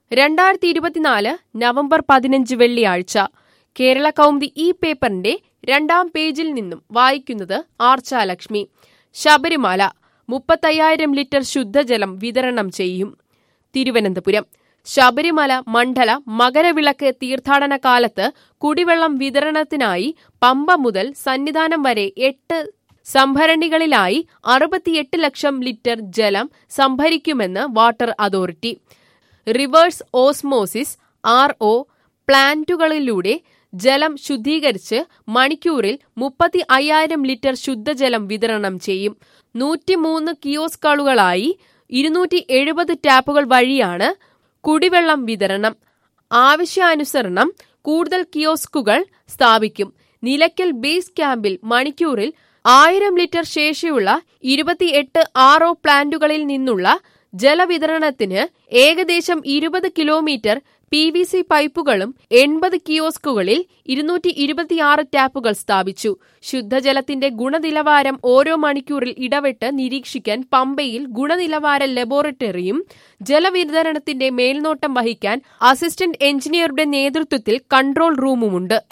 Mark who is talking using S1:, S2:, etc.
S1: രണ്ടായിരത്തി ഇരുപത്തിനാല് നവംബർ പതിനഞ്ച് വെള്ളിയാഴ്ച കേരള കൗമുദി ഈ പേപ്പറിന്റെ രണ്ടാം പേജിൽ നിന്നും വായിക്കുന്നത് ആർച്ചാലക്ഷ്മി ശബരിമല മുപ്പത്തയ്യായിരം ലിറ്റർ ശുദ്ധജലം വിതരണം ചെയ്യും തിരുവനന്തപുരം ശബരിമല മണ്ഡല മകരവിളക്ക് തീർത്ഥാടന കാലത്ത് കുടിവെള്ളം വിതരണത്തിനായി പമ്പ മുതൽ സന്നിധാനം വരെ എട്ട് സംഭരണികളിലായി അറുപത്തിയെട്ട് ലക്ഷം ലിറ്റർ ജലം സംഭരിക്കുമെന്ന് water authority reverse osmosis R O പ്ലാന്റുകളിലൂടെ ജലം ശുദ്ധീകരിച്ച് മണിക്കൂറിൽ മുപ്പത്തി അയ്യായിരം ലിറ്റർ ശുദ്ധജലം വിതരണം ചെയ്യും നൂറ്റിമൂന്ന് കിയോസ്കുകളായി ഇരുന്നൂറ്റി എഴുപത് ടാപ്പുകൾ വഴിയാണ് കുടിവെള്ളം വിതരണം ആവശ്യാനുസരണം കൂടുതൽ കിയോസ്കുകൾ സ്ഥാപിക്കും നിലയ്ക്കൽ ബേസ് ക്യാമ്പിൽ മണിക്കൂറിൽ ആയിരം ലിറ്റർ ശേഷിയുള്ള ഇരുപത്തിയെട്ട് ആർ ഒ പ്ലാന്റുകളിൽ നിന്നുള്ള ജലവിതരണത്തിന് ഏകദേശം ഇരുപത് കിലോമീറ്റർ പി വി സി പൈപ്പുകളും എൺപത് കിയോസ്കുകളിൽ ഇരുന്നൂറ്റി ഇരുപത്തിയാറ് ടാപ്പുകൾ സ്ഥാപിച്ചു ശുദ്ധജലത്തിന്റെ ഗുണനിലവാരം ഓരോ മണിക്കൂറിൽ ഇടവിട്ട് നിരീക്ഷിക്കാൻ പമ്പയിൽ ഗുണനിലവാര ലബോറട്ടറിയും ജലവിതരണത്തിന്റെ മേൽനോട്ടം വഹിക്കാൻ അസിസ്റ്റന്റ് എഞ്ചിനീയറുടെ നേതൃത്വത്തിൽ കൺട്രോൾ റൂമുമുണ്ട്